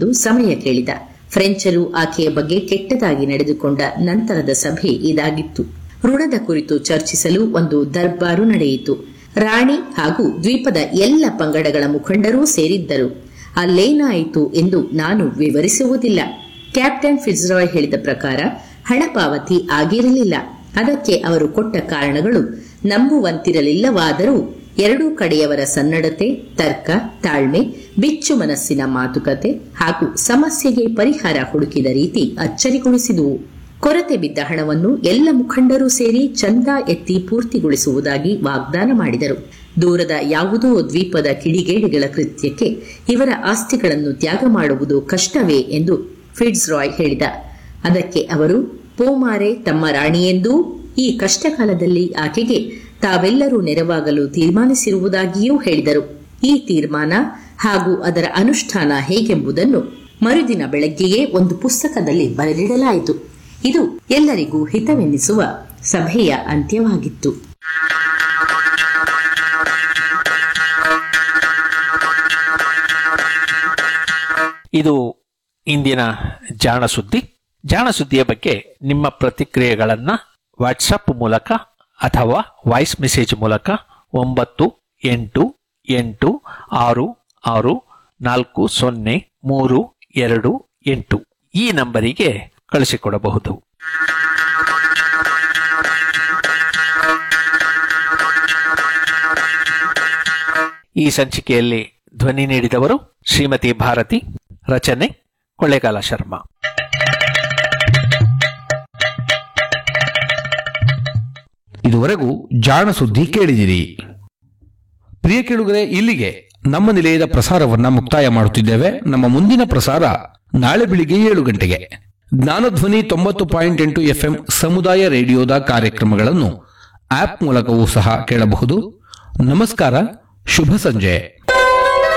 ಎಂದು ಸಮಯ ಕೇಳಿದ ಫ್ರೆಂಚರು ಆಕೆಯ ಬಗ್ಗೆ ಕೆಟ್ಟದಾಗಿ ನಡೆದುಕೊಂಡ ನಂತರದ ಸಭೆ ಇದಾಗಿತ್ತು ಋಣದ ಕುರಿತು ಚರ್ಚಿಸಲು ಒಂದು ದರ್ಬಾರು ನಡೆಯಿತು ರಾಣಿ ಹಾಗೂ ದ್ವೀಪದ ಎಲ್ಲ ಪಂಗಡಗಳ ಮುಖಂಡರೂ ಸೇರಿದ್ದರು ಅಲ್ಲೇನಾಯಿತು ಎಂದು ನಾನು ವಿವರಿಸುವುದಿಲ್ಲ ಕ್ಯಾಪ್ಟನ್ ಫಿಟ್ಸ್ರಾಯ್ ಹೇಳಿದ ಪ್ರಕಾರ ಹಣ ಪಾವತಿ ಆಗಿರಲಿಲ್ಲ ಅದಕ್ಕೆ ಅವರು ಕೊಟ್ಟ ಕಾರಣಗಳು ನಂಬುವಂತಿರಲಿಲ್ಲವಾದರೂ ಎರಡೂ ಕಡೆಯವರ ಸನ್ನಡತೆ ತರ್ಕ ತಾಳ್ಮೆ ಬಿಚ್ಚು ಮನಸ್ಸಿನ ಮಾತುಕತೆ ಹಾಗೂ ಸಮಸ್ಯೆಗೆ ಪರಿಹಾರ ಹುಡುಕಿದ ರೀತಿ ಅಚ್ಚರಿಗೊಳಿಸಿದುವು ಕೊರತೆ ಬಿದ್ದ ಹಣವನ್ನು ಎಲ್ಲ ಮುಖಂಡರು ಸೇರಿ ಚಂದ ಎತ್ತಿ ಪೂರ್ತಿಗೊಳಿಸುವುದಾಗಿ ವಾಗ್ದಾನ ಮಾಡಿದರು ದೂರದ ಯಾವುದೋ ದ್ವೀಪದ ಕಿಡಿಗೇಡಿಗಳ ಕೃತ್ಯಕ್ಕೆ ಇವರ ಆಸ್ತಿಗಳನ್ನು ತ್ಯಾಗ ಮಾಡುವುದು ಕಷ್ಟವೇ ಎಂದು ಫಿಡ್ಸ್ ರಾಯ್ ಹೇಳಿದ ಅದಕ್ಕೆ ಅವರು ಪೋಮಾರೆ ತಮ್ಮ ರಾಣಿಯೆಂದೂ ಈ ಕಷ್ಟಕಾಲದಲ್ಲಿ ಆಕೆಗೆ ತಾವೆಲ್ಲರೂ ನೆರವಾಗಲು ತೀರ್ಮಾನಿಸಿರುವುದಾಗಿಯೂ ಹೇಳಿದರು ಈ ತೀರ್ಮಾನ ಹಾಗೂ ಅದರ ಅನುಷ್ಠಾನ ಹೇಗೆಂಬುದನ್ನು ಮರುದಿನ ಬೆಳಗ್ಗೆಯೇ ಒಂದು ಪುಸ್ತಕದಲ್ಲಿ ಬರೆದಿಡಲಾಯಿತು ಇದು ಎಲ್ಲರಿಗೂ ಹಿತವೆನ್ನಿಸುವ ಸಭೆಯ ಅಂತ್ಯವಾಗಿತ್ತು ಇದು ಇಂದಿನ ಜಾಣ ಸುದ್ದಿ ಜಾಣ ಸುದ್ದಿಯ ಬಗ್ಗೆ ನಿಮ್ಮ ಪ್ರತಿಕ್ರಿಯೆಗಳನ್ನ ವಾಟ್ಸಪ್ ಮೂಲಕ ಅಥವಾ ವಾಯ್ಸ್ ಮೆಸೇಜ್ ಮೂಲಕ ಒಂಬತ್ತು ಎಂಟು ಎಂಟು ಆರು ಆರು ನಾಲ್ಕು ಸೊನ್ನೆ ಮೂರು ಎರಡು ಎಂಟು ಈ ನಂಬರಿಗೆ ಕಳಿಸಿಕೊಡಬಹುದು ಈ ಸಂಚಿಕೆಯಲ್ಲಿ ಧ್ವನಿ ನೀಡಿದವರು ಶ್ರೀಮತಿ ಭಾರತಿ ರಚನೆ ಕೊಳ್ಳೇಗಾಲ ಶರ್ಮಾ ಇದುವರೆಗೂ ಜಾಣ ಸುದ್ದಿ ಕೇಳಿದಿರಿ ಪ್ರಿಯ ಕೇಳುಗರೆ ಇಲ್ಲಿಗೆ ನಮ್ಮ ನಿಲಯದ ಪ್ರಸಾರವನ್ನ ಮುಕ್ತಾಯ ಮಾಡುತ್ತಿದ್ದೇವೆ ನಮ್ಮ ಮುಂದಿನ ಪ್ರಸಾರ ನಾಳೆ ಬೆಳಿಗ್ಗೆ ಏಳು ಗಂಟೆಗೆ ಜ್ಞಾನಧ್ವನಿ ತೊಂಬತ್ತು ಪಾಯಿಂಟ್ ಎಂಟು ಎಫ್ಎಂ ಸಮುದಾಯ ರೇಡಿಯೋದ ಕಾರ್ಯಕ್ರಮಗಳನ್ನು ಆಪ್ ಮೂಲಕವೂ ಸಹ ಕೇಳಬಹುದು ನಮಸ್ಕಾರ ಶುಭ ಸಂಜೆ